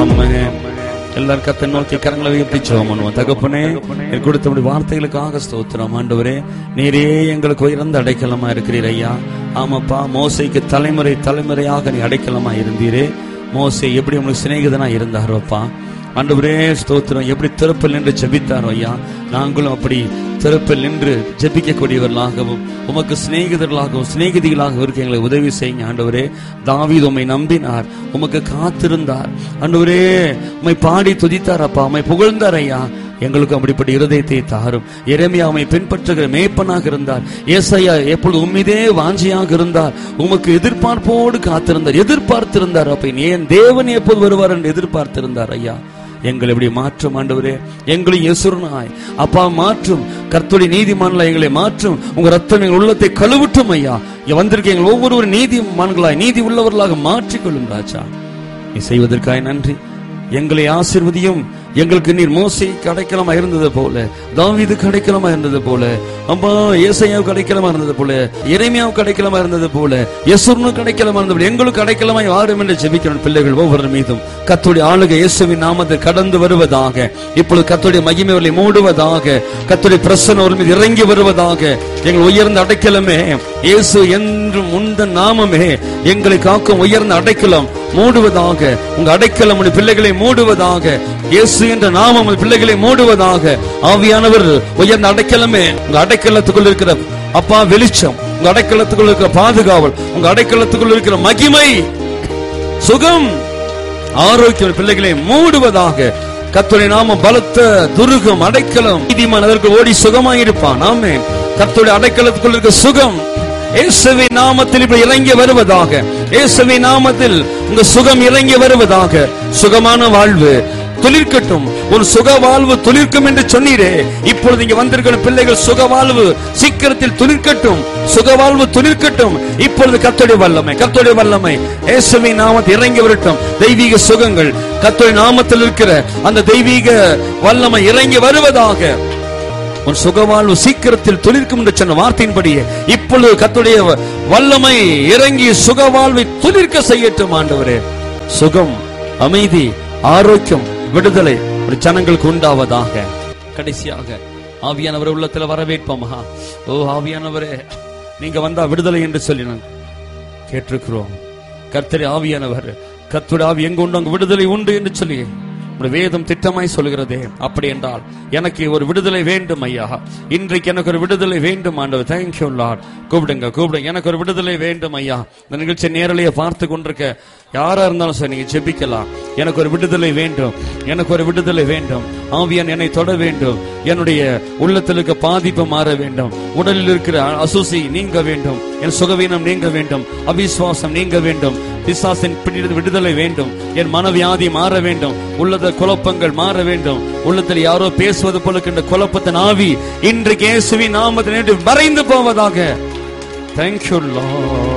ஆமென் எல்லாரும் கத்தை நோக்கி கரங்களை உயர்த்தி ஜெபம் பண்ணுவோம் தகப்பனே நீர் கொடுத்த வார்த்தைகளுக்காக ஸ்தோத்திரம் ஆண்டவரே நீரே எங்களுக்கு உயர்ந்த அடைக்கலமா இருக்கிறீர் ஐயா ஆமாப்பா மோசைக்கு தலைமுறை தலைமுறையாக நீ அடைக்கலமா இருந்தீரே மோசை எப்படி உங்களுக்கு சிநேகிதனா இருந்தாரோப்பா ஆண்டவரே ஸ்தோத்திரம் எப்படி திறப்பில் நின்று ஜெபித்தாரோ ஐயா நாங்களும் அப்படி திறப்பில் நின்று ஜெபிக்கக்கூடியவர்களாகவும் உமக்கு சிநேகிதர்களாகவும் சிநேகிதிகளாகவும் இருக்க எங்களை உதவி செய்யுங்க ஆண்டவரே தாவீது உம்மை நம்பினார் உமக்கு காத்திருந்தார் ஆண்டவரே உம்மை பாடி துதித்தார் அப்பா உம்மை புகழ்ந்தார் ஐயா எங்களுக்கு அப்படிப்பட்ட இருதயத்தை தாரும் எரேமியாவை பின்பற்றுகிற மேய்ப்பனாக இருந்தார் ஏசையா எப்பொழுது உம்மிதே வாஞ்சியாக இருந்தார் உமக்கு எதிர்பார்ப்போடு காத்திருந்தார் எதிர்பார்த்திருந்தார் அப்ப ஏன் தேவன் எப்போது வருவார் என்று எதிர்பார்த்திருந்தார் ஐயா எங்களை இப்படி மாற்றும் ஆண்டவரே எங்களை எசுரனாய் அப்பா மாற்றும் கர்த்தருடைய நீதிமான்களா எங்களை மாற்றும் உங்க ரத்தம் எங்கள் உள்ளத்தை கழுவுட்டும் ஐயா இங்க வந்திருக்க எங்கள் ஒவ்வொரு நீதிமான்களாய் நீதி உள்ளவர்களாக மாற்றிக்கொள்ளும் ராஜா நீ செய்வதற்காய் நன்றி எங்களை ஆசிர்வதியும் எங்களுக்கு நீர் மோசைக்கு அடைக்கலமா இருந்தது போல தாவீதுக்கு அடைக்கலமா இருந்தது போல அம்மா ஏசையாவுக்கு அடைக்கலமா இருந்தது போல இறைமையாவுக்கு அடைக்கலமா இருந்தது போல யசுர்னுக்கு அடைக்கலமா இருந்தது போல எங்களுக்கு அடைக்கலமா யாரும் என்று ஜெபிக்கிறோம் பிள்ளைகள் ஒவ்வொரு மீதும் கத்துடைய ஆளுகை இயேசுவின் நாமத்தில் கடந்து வருவதாக இப்பொழுது கத்துடைய மகிமைகளை மூடுவதாக கத்துடைய பிரசன்ன ஒரு மீது இறங்கி வருவதாக எங்கள் உயர்ந்த அடைக்கலமே இயேசு என்றும் உந்த நாமமே எங்களை காக்கும் உயர்ந்த அடைக்கலம் மூடுவதாக உங்க அடைக்கலம் உடைய பிள்ளைகளை மூடுவதாக இயேசு என்ற நாமம் உங்கள் பிள்ளைகளை மூடுவதாக ஆவியானவர் உயர்ந்த அடைக்கலமே உங்க அடைக்கலத்துக்குள் இருக்கிற அப்பா வெளிச்சம் உங்க அடைக்கலத்துக்குள் இருக்கிற பாதுகாவல் உங்க அடைக்கலத்துக்குள் இருக்கிற மகிமை சுகம் ஆரோக்கியம் பிள்ளைகளை மூடுவதாக கர்த்தருடைய நாமம் பலத்த துருகம் அடைக்கலம் நீதிமான் அதற்கு ஓடி சுகமாயிருப்பான் ஆமே கர்த்தருடைய அடைக்கலத்துக்குள் இருக்க சுகம் இயேசுவின் நாமத்தில் இப்படி இறங்கி வருவதாக இயேசுவின் நாமத்தில் உங்க சுகம் இறங்கி வருவதாக சுகமான வாழ்வு துளிர்க்கட்டும் ஒரு சுக வாழ்வு துளிர்க்கும் என்று சொன்னீரே இப்பொழுது இங்க வந்திருக்கிற பிள்ளைகள் சுக வாழ்வு சீக்கிரத்தில் துளிர்க்கட்டும் சுக வாழ்வு துளிர்க்கட்டும் இப்பொழுது கத்தோடைய வல்லமை கத்தோடைய வல்லமை இயேசுவின் நாமத்தில் இறங்கி வரட்டும் தெய்வீக சுகங்கள் கத்தோடைய நாமத்தில் இருக்கிற அந்த தெய்வீக வல்லமை இறங்கி வருவதாக உன் சுகவாழ்வு சீக்கிரத்தில் துளிர்க்கும் என்று சொன்ன வார்த்தையின்படியே இப்பொழுது கத்துடைய வல்லமை இறங்கி சுகவாழ்வை துளிர்க்க செய்யட்டும் ஆண்டவரே சுகம் அமைதி ஆரோக்கியம் விடுதலை ஒரு ஜனங்களுக்கு உண்டாவதாக கடைசியாக ஆவியானவர் உள்ளத்துல வரவேற்போமா ஓ ஆவியானவரே நீங்க வந்தா விடுதலை என்று சொல்லி நான் கேட்டிருக்கிறோம் கர்த்தரே ஆவியானவர் கர்த்தருடைய ஆவி எங்க உண்டு அங்கு விடுதலை உண்டு என்று சொல்லி உம்முடைய வேதம் திட்டமாய் சொல்கிறதே அப்படி என்றால் எனக்கு ஒரு விடுதலை வேண்டும் ஐயா இன்றைக்கு எனக்கு ஒரு விடுதலை வேண்டும் ஆண்டவர் தேங்க்யூ லார்ட் கூப்பிடுங்க கூப்பிடுங்க எனக்கு ஒரு விடுதலை வேண்டும் ஐயா இந்த நிகழ்ச்சி நேரலையை பார்த்து கொண்டிருக்க யாரா இருந்தாலும் சரி நீங்க ஜெபிக்கலாம் எனக்கு ஒரு விடுதலை வேண்டும் எனக்கு ஒரு விடுதலை வேண்டும் ஆவியான் என்னை தொட வேண்டும் என்னுடைய உள்ளத்தில் இருக்க பாதிப்பு மாற வேண்டும் உடலில் இருக்கிற அசூசி நீங்க வேண்டும் என் சுகவீனம் நீங்க வேண்டும் அவிசுவாசம் நீங்க வேண்டும் பிசாசின் பிடித்து விடுதலை வேண்டும் என் மனவியாதி மாற வேண்டும் உள்ளத குழப்பங்கள் மாற வேண்டும் உள்ளத்தில் யாரோ பேசுவது போல இருக்கின்ற குழப்பத்தின் ஆவி இன்றைக்கு இயேசுவின் நாமத்தில் மறைந்து போவதாக தேங்க்யூ